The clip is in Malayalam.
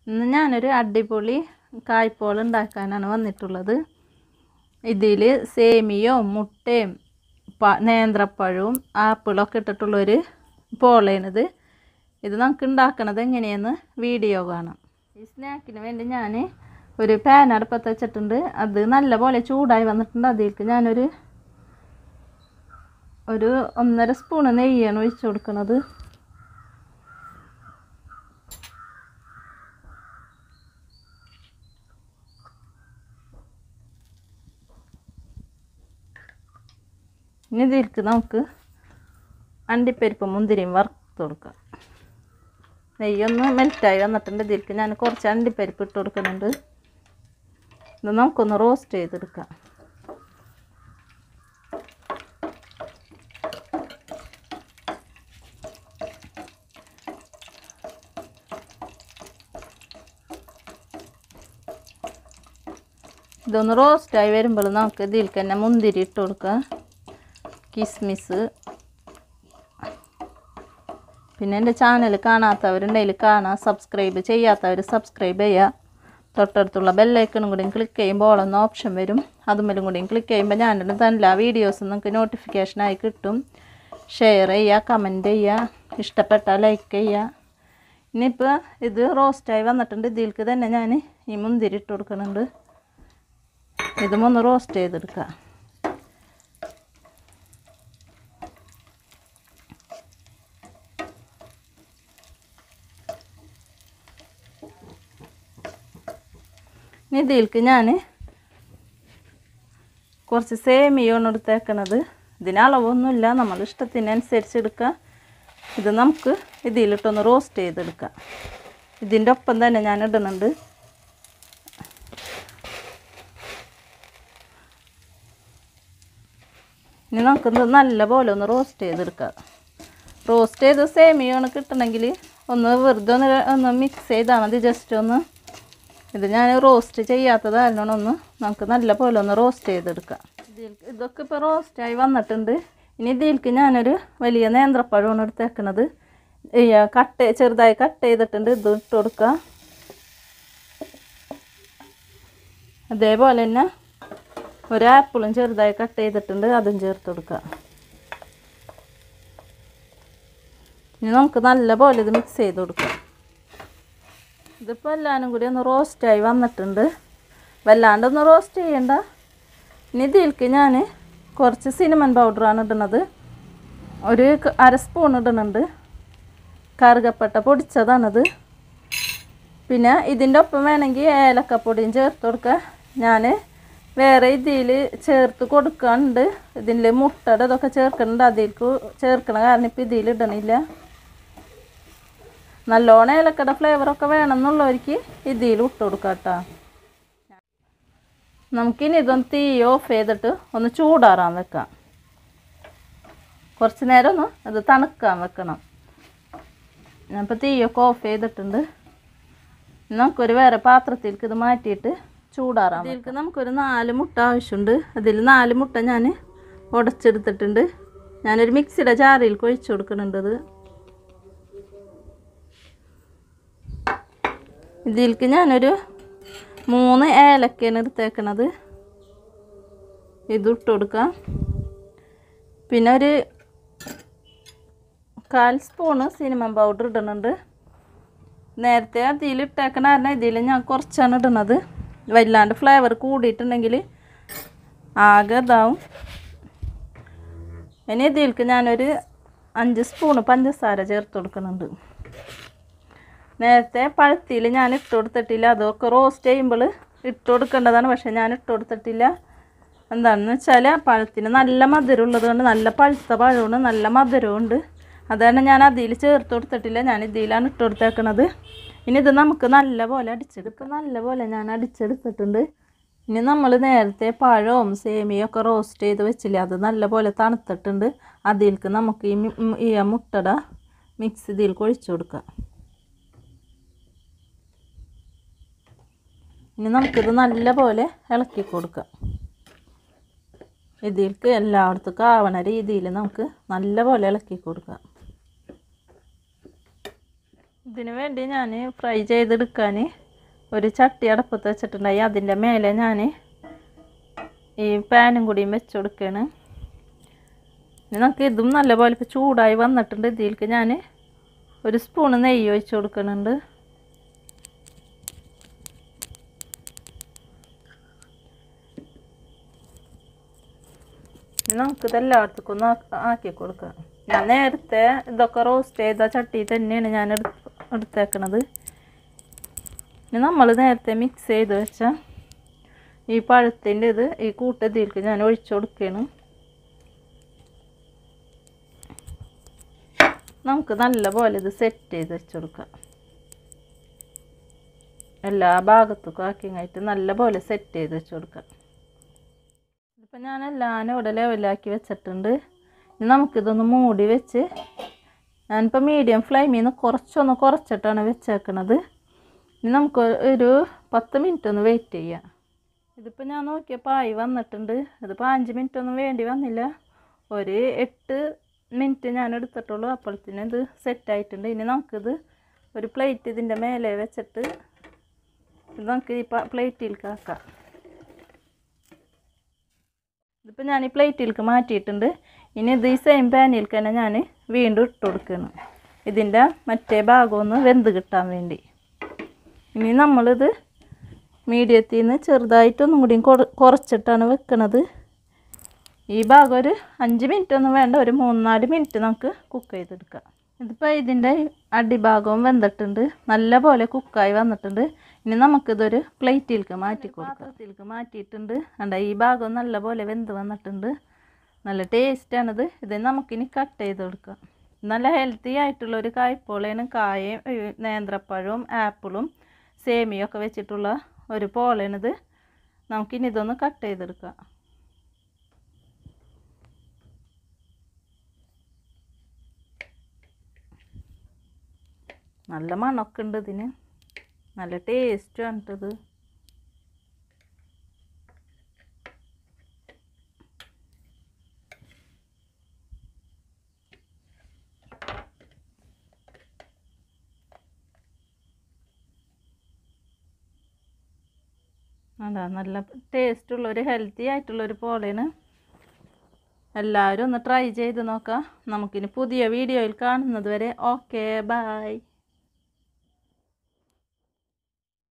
ഇന്ന് ഞാനൊരു അടിപൊളി കായ്പോൾ ഉണ്ടാക്കാനാണ് വന്നിട്ടുള്ളത് ഇതിൽ സേമിയവും മുട്ടയും പ നേന്ത്രപ്പഴവും ആപ്പിളൊക്കെ ഇട്ടിട്ടുള്ളൊരു പോളയാണിത് ഇത് നമുക്ക് ഉണ്ടാക്കണത് എങ്ങനെയെന്ന് വീഡിയോ കാണാം ഈ സ്നാക്കിന് വേണ്ടി ഞാൻ ഒരു പാൻ അടുപ്പത്ത് വെച്ചിട്ടുണ്ട് അത് നല്ലപോലെ ചൂടായി വന്നിട്ടുണ്ട് അതിലേക്ക് ഞാനൊരു ഒരു ഒന്നര സ്പൂണ് നെയ്യാണ് ഒഴിച്ചു കൊടുക്കുന്നത് ഇനി ഇതിലേക്ക് നമുക്ക് അണ്ടിപ്പരിപ്പ് മുന്തിരിയും വറുത്ത് കൊടുക്കാം നെയ്യൊന്ന് മെൽറ്റായി വന്നിട്ടുണ്ട് ഇതിലേക്ക് ഞാൻ കുറച്ച് അണ്ടിപ്പരിപ്പ് ഇട്ട് കൊടുക്കുന്നുണ്ട് ഇത് നമുക്കൊന്ന് റോസ്റ്റ് ചെയ്തെടുക്കാം ഇതൊന്ന് റോസ്റ്റായി വരുമ്പോൾ നമുക്ക് ഇതിലേക്ക് തന്നെ മുന്തിരി ഇട്ട് കൊടുക്കാം കിസ്മിസ് പിന്നെ എൻ്റെ ചാനൽ കാണാത്തവരുണ്ടെങ്കിൽ കാണാം സബ്സ്ക്രൈബ് ചെയ്യാത്തവർ സബ്സ്ക്രൈബ് ചെയ്യുക തൊട്ടടുത്തുള്ള ബെല്ലൈക്കണും കൂടിയും ക്ലിക്ക് ചെയ്യുമ്പോൾ ഓളെന്ന ഓപ്ഷൻ വരും അതുമേലും കൂടിയും ക്ലിക്ക് ചെയ്യുമ്പോൾ ഞാനിടുന്ന തന്നെ വീഡിയോസ് നിങ്ങൾക്ക് നോട്ടിഫിക്കേഷനായി കിട്ടും ഷെയർ ചെയ്യുക കമൻറ്റ് ചെയ്യുക ഇഷ്ടപ്പെട്ടാൽ ലൈക്ക് ചെയ്യുക ഇനിയിപ്പോൾ ഇത് റോസ്റ്റായി വന്നിട്ടുണ്ട് ഇതിലേക്ക് തന്നെ ഞാൻ ഈ മുന്തിരി ഇട്ട് കൊടുക്കുന്നുണ്ട് ഇതും ഒന്ന് റോസ്റ്റ് ചെയ്തെടുക്കുക ഇനി ഇതിലേക്ക് ഞാൻ കുറച്ച് സേമിയാണ് എടുത്തേക്കണത് ഇതിന് അളവൊന്നുമില്ല നമ്മൾ ഇഷ്ടത്തിനനുസരിച്ച് എടുക്കുക ഇത് നമുക്ക് ഇതിലിട്ടൊന്ന് റോസ്റ്റ് ചെയ്തെടുക്കാം ഇതിൻ്റെ ഒപ്പം തന്നെ ഞാൻ ഇടുന്നുണ്ട് ഇനി നമുക്കിത് നല്ലപോലെ ഒന്ന് റോസ്റ്റ് ചെയ്തെടുക്കാം റോസ്റ്റ് ചെയ്ത് സേമിയാണ് കിട്ടണമെങ്കിൽ ഒന്ന് വെറുതെ ഒന്ന് ഒന്ന് മിക്സ് ചെയ്താൽ മതി ജസ്റ്റ് ഒന്ന് ഇത് ഞാൻ റോസ്റ്റ് ചെയ്യാത്തത് കാരണം ഒന്ന് നമുക്ക് നല്ല പോലെ ഒന്ന് റോസ്റ്റ് ചെയ്തെടുക്കാം ഇതിൽ ഇതൊക്കെ ഇപ്പോൾ റോസ്റ്റായി വന്നിട്ടുണ്ട് ഇനി ഇതിലേക്ക് ഞാനൊരു വലിയ നേന്ത്രപ്പഴമാണ് എടുത്തേക്കണത് ഈ കട്ട് ചെറുതായി കട്ട് ചെയ്തിട്ടുണ്ട് ഇത് ഇട്ട് കൊടുക്കുക അതേപോലെ തന്നെ ഒരു ആപ്പിളും ചെറുതായി കട്ട് ചെയ്തിട്ടുണ്ട് അതും ചേർത്ത് കൊടുക്കുക ഇനി നമുക്ക് നല്ല പോലെ ഇത് മിക്സ് ചെയ്ത് കൊടുക്കാം ഇതിപ്പോൾ എല്ലാവരും കൂടി ഒന്ന് റോസ്റ്റായി വന്നിട്ടുണ്ട് വല്ലാണ്ടൊന്ന് റോസ്റ്റ് ചെയ്യണ്ട ഇനി ഇതിലേക്ക് ഞാൻ കുറച്ച് സിനിമൻ പൗഡറാണ് ഇടുന്നത് ഒരു ക- അര സ്പൂൺ ഇടുന്നുണ്ട് കറുകപ്പട്ട പൊടിച്ചതാണത് പിന്നെ ഇതിൻ്റെ ഒപ്പം വേണമെങ്കിൽ ഏലക്കപ്പൊടിയും ചേർത്ത് കൊടുക്കുക ഞാൻ വേറെ ഇതിൽ ചേർത്ത് കൊടുക്കാനുണ്ട് ഇതിൽ മുട്ടയുടെ ഇതൊക്കെ ചേർക്കുന്നുണ്ട് അതിലേക്ക് ചേർക്കണ കാരണം ഇപ്പം ഇതിൽ ഇടണില്ല നല്ലോണം ഏലക്കട ഫ്ലേവറൊക്കെ വേണമെന്നുള്ളവർക്ക് ഇതിൽ ഇട്ട് കൊടുക്കാം കേട്ടോ നമുക്കിനി ഇതൊന്ന് തീ ഓഫ് ചെയ്തിട്ട് ഒന്ന് ചൂടാറാൻ വെക്കാം കുറച്ച് നേരം ഒന്ന് അത് തണുക്കാൻ വെക്കണം ഞാനിപ്പോൾ തീയൊക്കെ ഓഫ് ചെയ്തിട്ടുണ്ട് ഇനി നമുക്കൊരു വേറെ പാത്രത്തിലേക്ക് ഇത് മാറ്റിയിട്ട് ചൂടാറാം ഇതിലേക്ക് നമുക്കൊരു നാല് മുട്ട ആവശ്യമുണ്ട് അതിൽ നാല് മുട്ട ഞാൻ ഉടച്ചെടുത്തിട്ടുണ്ട് ഞാനൊരു മിക്സിയുടെ ജാറിൽ കൊഴിച്ചു കൊടുക്കുന്നുണ്ട് ഇത് ഇതിലേക്ക് ഞാനൊരു മൂന്ന് ഏലക്കയാണ് എടുത്തേക്കണത് ഇത് ഇട്ട് കൊടുക്കാം പിന്നെ ഒരു കാൽ സ്പൂണ് സിനിമ പൗഡർ ഇടുന്നുണ്ട് നേരത്തെ അതിൽ ഇട്ടേക്കണ കാരണം ഇതിൽ ഞാൻ കുറച്ചാണ് ഇടുന്നത് വല്ലാണ്ട് ഫ്ലേവർ കൂടിയിട്ടുണ്ടെങ്കിൽ ആകെ ഇതാവും ഇനി ഇതിലേക്ക് ഞാനൊരു അഞ്ച് സ്പൂണ് പഞ്ചസാര ചേർത്ത് കൊടുക്കുന്നുണ്ട് നേരത്തെ പഴുത്തിയിൽ ഞാൻ ഇട്ട് കൊടുത്തിട്ടില്ല അതൊക്കെ റോസ്റ്റ് ചെയ്യുമ്പോൾ ഇട്ട് കൊടുക്കേണ്ടതാണ് പക്ഷെ ഞാൻ ഇട്ട് കൊടുത്തിട്ടില്ല എന്താണെന്ന് വെച്ചാൽ പഴത്തിന് നല്ല മധുരം ഉള്ളതുകൊണ്ട് നല്ല പഴുത്ത പഴമാണ് നല്ല മധുരമുണ്ട് അതാണ് ഞാൻ അതിൽ ചേർത്ത് കൊടുത്തിട്ടില്ല ഞാൻ ഇതിലാണ് ഇട്ട് കൊടുത്തേക്കണത് ഇനി ഇത് നമുക്ക് നല്ല പോലെ അടിച്ചെടുക്കാം നല്ല പോലെ ഞാൻ അടിച്ചെടുത്തിട്ടുണ്ട് ഇനി നമ്മൾ നേരത്തെ പഴവും സേമിയും ഒക്കെ റോസ്റ്റ് ചെയ്ത് വെച്ചില്ലേ അത് നല്ല പോലെ തണുത്തിട്ടുണ്ട് അതിലേക്ക് നമുക്ക് ഈ മി- ഈ മുട്ടട മിക്സ് ഇതിൽ ഒഴിച്ചു കൊടുക്കാം ഇനി നമുക്കിത് നല്ല പോലെ ഇളക്കി കൊടുക്കാം ഇതിലേക്ക് എല്ലായിടത്തും ആവണ രീതിയിൽ നമുക്ക് നല്ല പോലെ ഇളക്കി കൊടുക്കാം ഇതിന് വേണ്ടി ഞാൻ ഫ്രൈ ചെയ്തെടുക്കാൻ ഒരു ചട്ടി അടപ്പത്ത് വെച്ചിട്ടുണ്ടായി അതിൻ്റെ മേലെ ഞാൻ ഈ പാനും കൂടിയും വെച്ച് കൊടുക്കുകയാണ് ഇനി നമുക്ക് ഇതും നല്ലപോലെ ഇപ്പോൾ ചൂടായി വന്നിട്ടുണ്ട് ഇതിലേക്ക് ഞാൻ ഒരു സ്പൂണ് നെയ്യ് ഒഴിച്ച് കൊടുക്കുന്നുണ്ട് ഇനി നമുക്കിത് എല്ലായിടത്തേക്കും ഒന്ന് ആ- ആക്കി കൊടുക്കാം ഞാൻ നേരത്തെ ഇതൊക്കെ റോസ്റ്റ് ചെയ്ത ചട്ടി തന്നെയാണ് ഞാൻ എടു എടുത്തേക്കണത് ഇനി നമ്മൾ നേരത്തെ മിക്സ് ചെയ്ത് വെച്ച ഈ പഴത്തിൻ്റെ ഇത് ഈ കൂട്ടത്തിലേക്ക് ഞാൻ ഒഴിച്ചു കൊടുക്കുകയാണ് നമുക്ക് നല്ല പോലെ ഇത് സെറ്റ് ചെയ്ത് വെച്ച് കൊടുക്കാം എല്ലാ ഭാഗത്തേക്കും ആക്കിങ്ങായിട്ട് നല്ല പോലെ സെറ്റ് ചെയ്ത് വെച്ച് കൊടുക്കാം ഇതിപ്പോൾ ഞാൻ എല്ലാം ഇവിടെ ലെവലാക്കി വെച്ചിട്ടുണ്ട് ഇനി നമുക്കിതൊന്ന് മൂടി വെച്ച് ഞാനിപ്പോൾ മീഡിയം ഫ്ലെയിമിൽ നിന്ന് കുറച്ചൊന്ന് കുറച്ചിട്ടാണ് വെച്ചേക്കണത് ഇനി നമുക്ക് ഒരു പത്ത് മിനിറ്റ് ഒന്ന് വെയിറ്റ് ചെയ്യാം ഇതിപ്പോൾ ഞാൻ നോക്കിയപ്പോൾ ആയി വന്നിട്ടുണ്ട് ഇതിപ്പോൾ അഞ്ച് മിനിറ്റ് ഒന്നും വേണ്ടി വന്നില്ല ഒരു എട്ട് മിനിറ്റ് ഞാൻ എടുത്തിട്ടുള്ളൂ അപ്പോഴത്തേനും ഇത് സെറ്റായിട്ടുണ്ട് ഇനി നമുക്കിത് ഒരു പ്ലേറ്റ് ഇതിൻ്റെ മേലെ വെച്ചിട്ട് ഇത് നമുക്ക് ഈ പ്ലേറ്റിലേക്ക് ആക്കാം ഇതിപ്പോൾ ഞാൻ ഈ പ്ലേറ്റിലേക്ക് മാറ്റിയിട്ടുണ്ട് ഇനി ഇത് ഈ സെയിം പാനിലേക്ക് തന്നെ ഞാൻ വീണ്ടും ഇട്ട് കൊടുക്കണം ഇതിൻ്റെ മറ്റേ ഭാഗം ഒന്ന് വെന്ത് കിട്ടാൻ വേണ്ടി ഇനി നമ്മളിത് മീഡിയത്തിൽ നിന്ന് ചെറുതായിട്ടൊന്നും കൂടി കുറ- കുറച്ചിട്ടാണ് വെക്കണത് ഈ ഭാഗം ഒരു അഞ്ച് മിനിറ്റ് ഒന്നും വേണ്ട ഒരു മൂന്നാല് മിനിറ്റ് നമുക്ക് കുക്ക് ചെയ്തെടുക്കാം ഇതിപ്പോൾ ഇതിൻ്റെ അടിഭാഗവും വെന്തിട്ടുണ്ട് നല്ല പോലെ കുക്കായി വന്നിട്ടുണ്ട് ഇനി നമുക്കിതൊരു പ്ലേറ്റിലേക്ക് മാറ്റി കൊടുക്കാം പാത്രത്തിലേക്ക് മാറ്റിയിട്ടുണ്ട് കണ്ട ഈ ഭാഗം നല്ല പോലെ വെന്ത് വന്നിട്ടുണ്ട് നല്ല ടേസ്റ്റാണിത് ഇത് നമുക്കിനി കട്ട് ചെയ്ത് കൊടുക്കാം നല്ല ഹെൽത്തി ആയിട്ടുള്ള ഒരു കായ്പോളയാണ് കായയും ഏ, നേന്ത്രപ്പഴവും ആപ്പിളും സേമിയും ഒക്കെ വെച്ചിട്ടുള്ള ഒരു പോളയാണിത് നമുക്കിനി ഇതൊന്ന് കട്ട് ചെയ്തെടുക്കാം നല്ല മണമൊക്കെ ഉണ്ട് ഇതിന് നല്ല ടേസ്റ്റും ഇത് അതാ നല്ല ടേസ്റ്റുള്ള ഒരു ഹെൽത്തി ആയിട്ടുള്ള ഒരു പോളയാണ് എല്ലാവരും ഒന്ന് ട്രൈ ചെയ്ത് നോക്കാം നമുക്കിനി പുതിയ വീഡിയോയിൽ കാണുന്നത് വരെ ഓക്കെ ബായ്